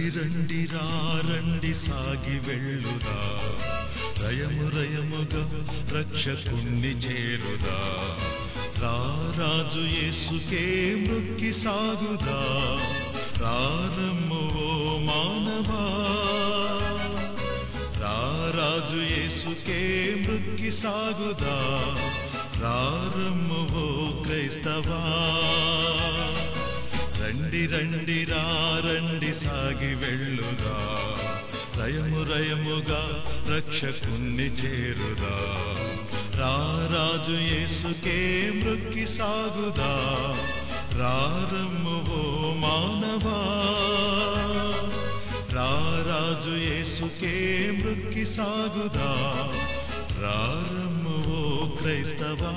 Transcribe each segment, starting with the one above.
రండి రండి సాగి వెళ్ళుదా రయము రయముగా రక్షకుణ్ణి చేరుదా రారాజు యేసుకే మృక్కి సాగుదా రారమ్ము ఓ మానవా రారాజు యేసుకే మృక్కి సాగుదా రారమ్ము ఓ క్రైస్తవా రండి రండి రండి సాగి వెళ్ళురా రయము రయముగా రక్షకుణ్ణి చేరురా రారాజు యేసుకే మృక్కి సాగుదా రారమ్ము ఓ మానవా రారాజు యేసుకే మృక్కి సాగుదా రారమ్ము ఓ క్రైస్తవా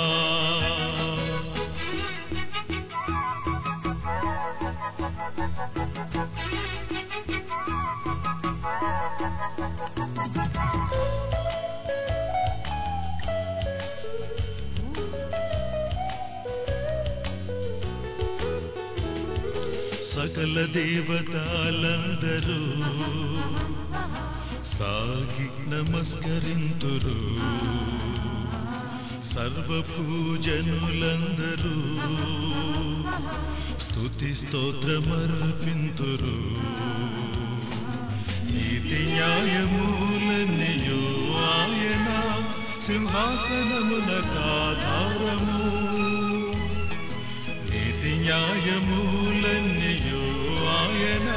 సకల దేవతాలందరూ సాగి నమస్కరింతురు సర్వపూజనులందరూ స్తుతి స్తోత్రమర్పింతురు నీతి న్యాయమూలన్నయో ఆయన సింహాసనమునకాధారము నీతి న్యాయమూలన్నయో ఆయన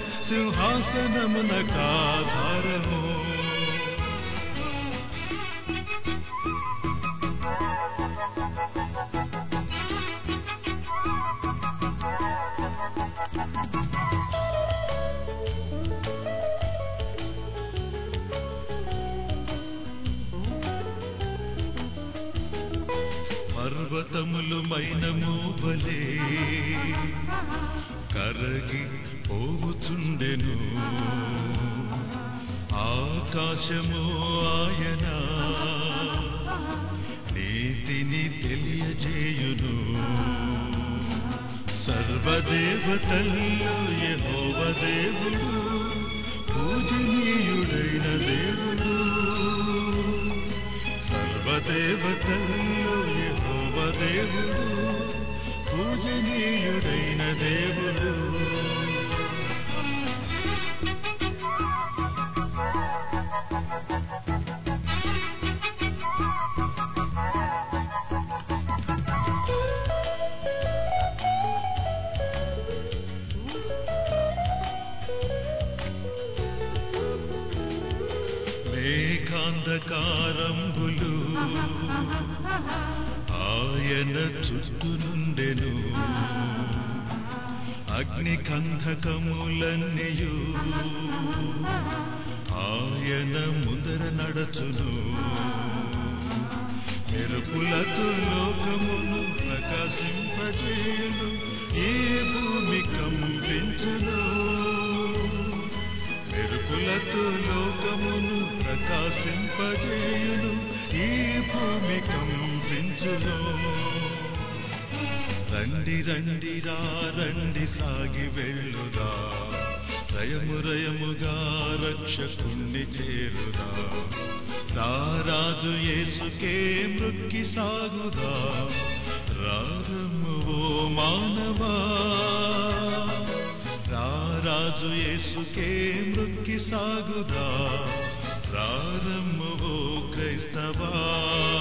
సింహాసనమునకాధారము పర్వతములు మైనము వలే కరగి పోవుచుండెను ఆకాశము ఆయన నీతిని తెలియజేయును సర్వదేవతల్లో యెహోవ దేవుడు పూజనీయుడైన దేవుడు సర్వదేవతల్లో యెహోవ దేవుడు పూజనీయుడైన దేవుడు మేఘాంధకారంబులు ఆయన చుట్టూ నుండెను అగ్ని కంధకములన్నయు ఆయన ముందర నడచును మెరుపులతో లోకమును ప్రకాశింపజేయును ఈ భూమి కంపించును మెరుపులతో లోకమును ప్రకాశింపజేయును ఈ భూమి కంపించును రండి రండి రండి సాగి వెళ్ళుదా రయము రయముగా రక్షకుణ్ణి చేరుదా రారాజు యేసుకే మృక్కి సాగుదా రారము ఓ మానవా రారాజు యేసుకే మృక్కి సాగుదా రారమ్ము ఓ క్రైస్తవా